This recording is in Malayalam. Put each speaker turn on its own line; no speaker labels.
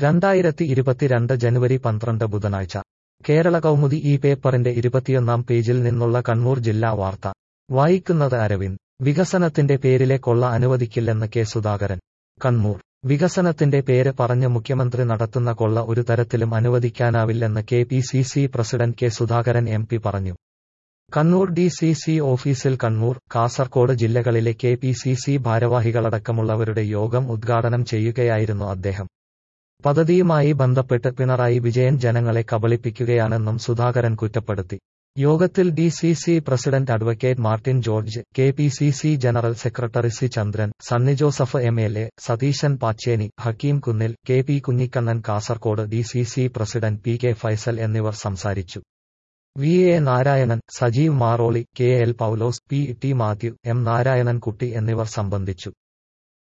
രണ്ടായിരത്തി ഇരുപത്തിരണ്ട് ജനുവരി പന്ത്രണ്ട് ബുധനാഴ്ച കേരള കൗമുദി ഈ പേപ്പറിന്റെ ഇരുപത്തിയൊന്നാം പേജിൽ നിന്നുള്ള കണ്ണൂർ ജില്ലാ വാർത്ത വായിക്കുന്നത് അരവിന്ദ് വികസനത്തിന്റെ പേരിലെ കൊള്ള അനുവദിക്കില്ലെന്ന് കെ സുധാകരൻ കണ്ണൂർ വികസനത്തിന്റെ പേര് പറഞ്ഞ് മുഖ്യമന്ത്രി നടത്തുന്ന കൊള്ള ഒരു തരത്തിലും അനുവദിക്കാനാവില്ലെന്ന് K P C C president K Sudhakaran M P പറഞ്ഞു കണ്ണൂർ ഡി സി സി ഓഫീസിൽ കണ്ണൂർ കാസർകോട് ജില്ലകളിലെ കെ പി സി സി ഭാരവാഹികളടക്കമുള്ളവരുടെ യോഗം ഉദ്ഘാടനം ചെയ്യുകയായിരുന്നു അദ്ദേഹം പദ്ധതിയുമായി ബന്ധപ്പെട്ട് പിണറായി വിജയൻ ജനങ്ങളെ കബളിപ്പിക്കുകയാണെന്നും സുധാകരൻ കുറ്റപ്പെടുത്തി യോഗത്തിൽ D C C president advocate Martin George K P C C general secretary C Chandran Sunny Joseph M L A Satheesan Pacheni Hakeem Kunnil K P Kunhikannan Kasaragod D C C president P K Faisal എന്നിവർ സംസാരിച്ചു V A Narayanan Sajeev Maroli K L Paulose P T Mathew M Narayanankutty എന്നിവർ സംബന്ധിച്ചു